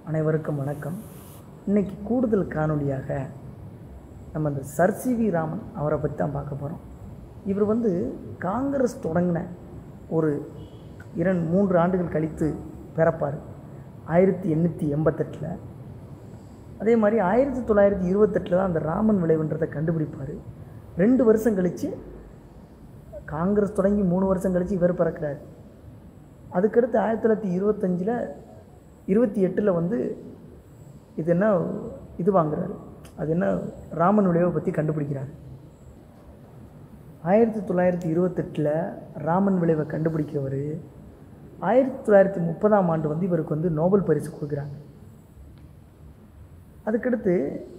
அனைவருக்கும் வணக்கம் இன்னைக்கு கூடுதல் காணொளியாக நம்ம இந்த சர் சி வி ராமன் அவரை பற்றி தான் பார்க்க போகிறோம் இவர் வந்து காங்கிரஸ் தொடங்கின ஒரு இரண்டு மூன்று ஆண்டுகள் கழித்து பிறப்பார் ஆயிரத்தி எண்ணூற்றி எண்பத்தெட்டில் அதே மாதிரி ஆயிரத்தி தொள்ளாயிரத்தி இருபத்தெட்டில் தான் அந்த ராமன் விளைவுன்றதை கண்டுபிடிப்பார் ரெண்டு வருஷம் கழித்து காங்கிரஸ் தொடங்கி மூணு வருஷம் கழித்து இவர் பிறக்கிறார் அதுக்கடுத்து ஆயிரத்தி தொள்ளாயிரத்தி இருபத்தஞ்சில் இருபத்தி எட்டில் வந்து இது என்ன இது வாங்குறாரு அது என்ன ராமன் விளைவை பற்றி கண்டுபிடிக்கிறார் ஆயிரத்தி தொள்ளாயிரத்தி இருபத்தெட்டில் ராமன் விளைவை கண்டுபிடிக்கிறவர் ஆயிரத்தி தொள்ளாயிரத்தி முப்பதாம் ஆண்டு வந்து இவருக்கு வந்து நோபல் பரிசு கொடுக்குறாங்க அதுக்கடுத்து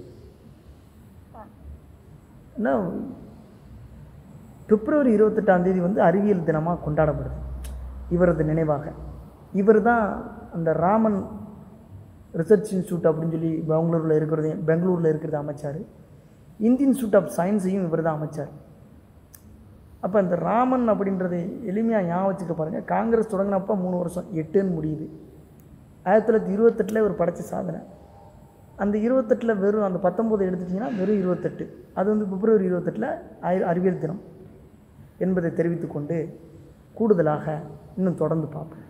என்ன பிப்ரவரி இருபத்தெட்டாம் தேதி வந்து அறிவியல் தினமாக கொண்டாடப்படுது இவரது நினைவாக இவர் தான் அந்த ராமன் ரிசர்ச் இன்ஸ்டியூட் அப்படின்னு சொல்லி பெங்களூரில் இருக்கிறது பெங்களூரில் இருக்கிறது அமைச்சார் இந்தியன் இன்ஸ்டியூட் ஆஃப் சயின்ஸையும் இவர் தான் அமைச்சார் அப்போ இந்த ராமன் அப்படின்றது எளிமையாக ஞாபகம் வச்சுக்க பாருங்கள் காங்கிரஸ் தொடங்கினப்போ மூணு வருஷம் எட்டுன்னு முடியுது ஆயிரத்தி தொள்ளாயிரத்தி இருபத்தெட்டில் இவர் படைச்ச சாதனை அந்த இருபத்தெட்டில் வெறும் அந்த பத்தொம்போது எடுத்துட்டிங்கன்னா வெறும் இருபத்தெட்டு அது வந்து பிப்ரவரி இருபத்தெட்டில் அறி அறிவியல் தினம் என்பதை தெரிவித்துக்கொண்டு கூடுதலாக இன்னும் தொடர்ந்து பார்ப்போம்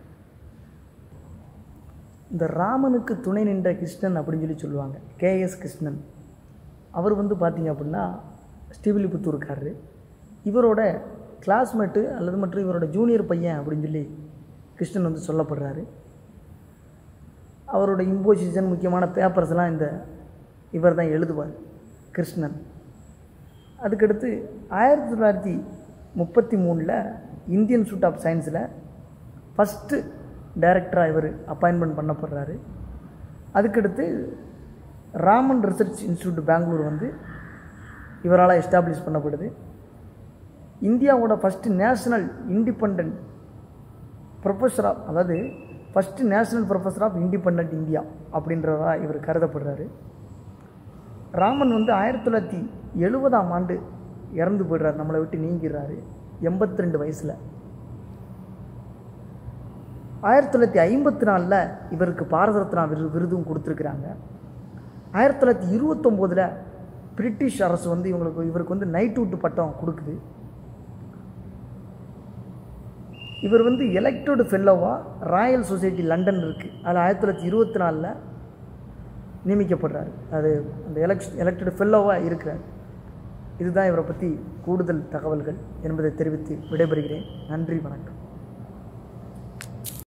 இந்த ராமனுக்கு துணை நின்ற கிருஷ்ணன் அப்படின்னு சொல்லி சொல்லுவாங்க கேஎஸ் கிருஷ்ணன் அவர் வந்து பார்த்தீங்க அப்படின்னா ஸ்ரீவில்லிபுத்தூர்காரரு இவரோட கிளாஸ்மேட்டு அல்லது மற்றும் இவரோட ஜூனியர் பையன் அப்படின்னு சொல்லி கிருஷ்ணன் வந்து சொல்லப்படுறாரு அவரோட இம்போசிஷன் முக்கியமான பேப்பர்ஸ்லாம் இந்த இவர் தான் எழுதுவார் கிருஷ்ணன் அதுக்கடுத்து ஆயிரத்தி தொள்ளாயிரத்தி முப்பத்தி மூணில் இந்தியன் இன்ஸ்டியூட் ஆஃப் சயின்ஸில் ஃபஸ்ட்டு டைரக்டராக இவர் அப்பாயின்மெண்ட் பண்ணப்படுறாரு அதுக்கடுத்து ராமன் ரிசர்ச் இன்ஸ்டியூட் பெங்களூர் வந்து இவரால் எஸ்டாப்ளிஷ் பண்ணப்படுது இந்தியாவோட first national independent professor of அதாவது first national professor of independent India அப்படின்றதா இவர் கருதப்படுறாரு ராமன் வந்து ஆயிரத்தி தொள்ளாயிரத்தி எழுபதாம் ஆண்டு இறந்து போயிடுறாரு நம்மளை விட்டு நீங்கிறாரு எண்பத்தி ரெண்டு வயசில் ஆயிரத்தி தொள்ளாயிரத்தி ஐம்பத்தி நாலில் இவருக்கு பாரத ரத்னா விரு விருதும் கொடுத்துருக்குறாங்க ஆயிரத்தி தொள்ளாயிரத்தி இருபத்தொம்போதில் பிரிட்டிஷ் அரசு வந்து இவங்களுக்கு இவருக்கு வந்து நைட்வுட் பட்டம் கொடுக்குது இவர் வந்து எலெக்டட் ஃபெல்லோவாக ராயல் சொசைட்டி லண்டன் இருக்குது அதில் ஆயிரத்தி தொள்ளாயிரத்தி இருபத்தி நாலில் நியமிக்கப்படுறாரு அது அந்த எலெக்ஷ் எலெக்டட் ஃபெல்லோவாக இருக்கிறார் இதுதான் இவரை பற்றி கூடுதல் தகவல்கள் என்பதை தெரிவித்து விடைபெறுகிறேன் நன்றி வணக்கம்